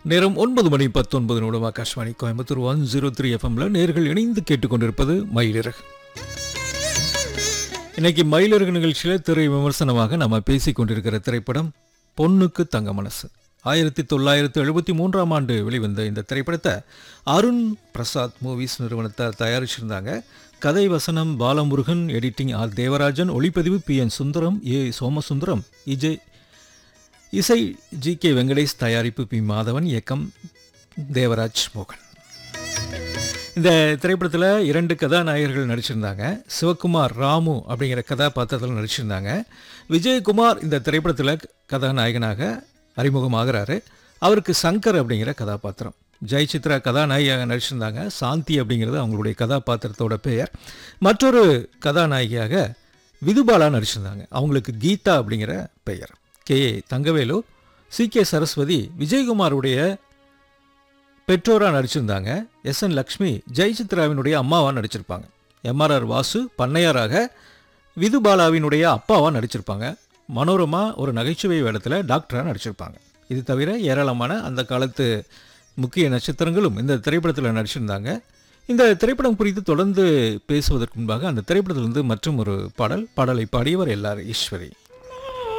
நேரம் ஒன்பது மணி பத்தொன்பது நிமிடம் Akashvani Coimbatore one zero three எஃப்எம்ல நேர்கள் இணைந்து கேட்டுக்கொண்டிருப்பது மயிலிறகு இன்னைக்கு மயிலிறகு நிகழ்ச்சியில் திரை விமர்சனமாக நம்ம பேசிக் கொண்டிருக்கிற திரைப்படம் பொண்ணுக்கு தங்க மனசு ஆயிரத்தி தொள்ளாயிரத்தி எழுபத்தி மூன்றாம் ஆண்டு வெளிவந்த இந்த திரைப்படத்தை அருண் பிரசாத் மூவிஸ் நிறுவனத்தார் தயாரிச்சிருந்தாங்க கதை வசனம் பாலமுருகன் எடிட்டிங் ஆர் தேவராஜன் ஒளிப்பதிவு B N Sundaram A Somasundaram இஜய் இசை ஜி கே வெங்கடேஷ் தயாரிப்பு பி மாதவன் இயக்கம் தேவராஜ் மோகன் இந்த திரைப்படத்தில் இரண்டு கதாநாயகர்கள் நடிச்சிருந்தாங்க சிவகுமார் ராமு அப்படிங்கிற கதாபாத்திரத்தில் நடிச்சிருந்தாங்க விஜயகுமார் இந்த திரைப்படத்தில் கதாநாயகனாக அறிமுகமாகிறாரு அவருக்கு சங்கர் அப்படிங்கிற கதாபாத்திரம் ஜெயசித்ரா கதாநாயகியாக நடிச்சிருந்தாங்க சாந்தி அப்படிங்கிறது அவங்களுடைய கதாபாத்திரத்தோட பெயர் மற்றொரு கதாநாயகியாக விதுபாலா நடிச்சிருந்தாங்க அவங்களுக்கு கீதா அப்படிங்கிற பெயர் K A Thangavelu C K Saraswathi விஜயகுமாருடைய பெற்றோராக நடிச்சிருந்தாங்க எஸ் என் லக்ஷ்மி ஜெயசித்ராவினுடைய அம்மாவாக நடிச்சிருப்பாங்க எம்ஆர்ஆர் வாசு பண்ணையாராக விதுபாலாவினுடைய அப்பாவாக நடிச்சிருப்பாங்க மனோரமா ஒரு நகைச்சுவை வேடத்தில் டாக்டராக நடிச்சிருப்பாங்க இது தவிர ஏராளமான அந்த காலத்து முக்கிய நட்சத்திரங்களும் இந்த திரைப்படத்தில் நடிச்சிருந்தாங்க இந்த திரைப்படம் குறித்து தொடர்ந்து பேசுவதற்கு முன்பாக அந்த திரைப்படத்திலிருந்து மற்றும் ஒரு பாடல் பாடலை பாடியவர் எல்லார் ஈஸ்வரி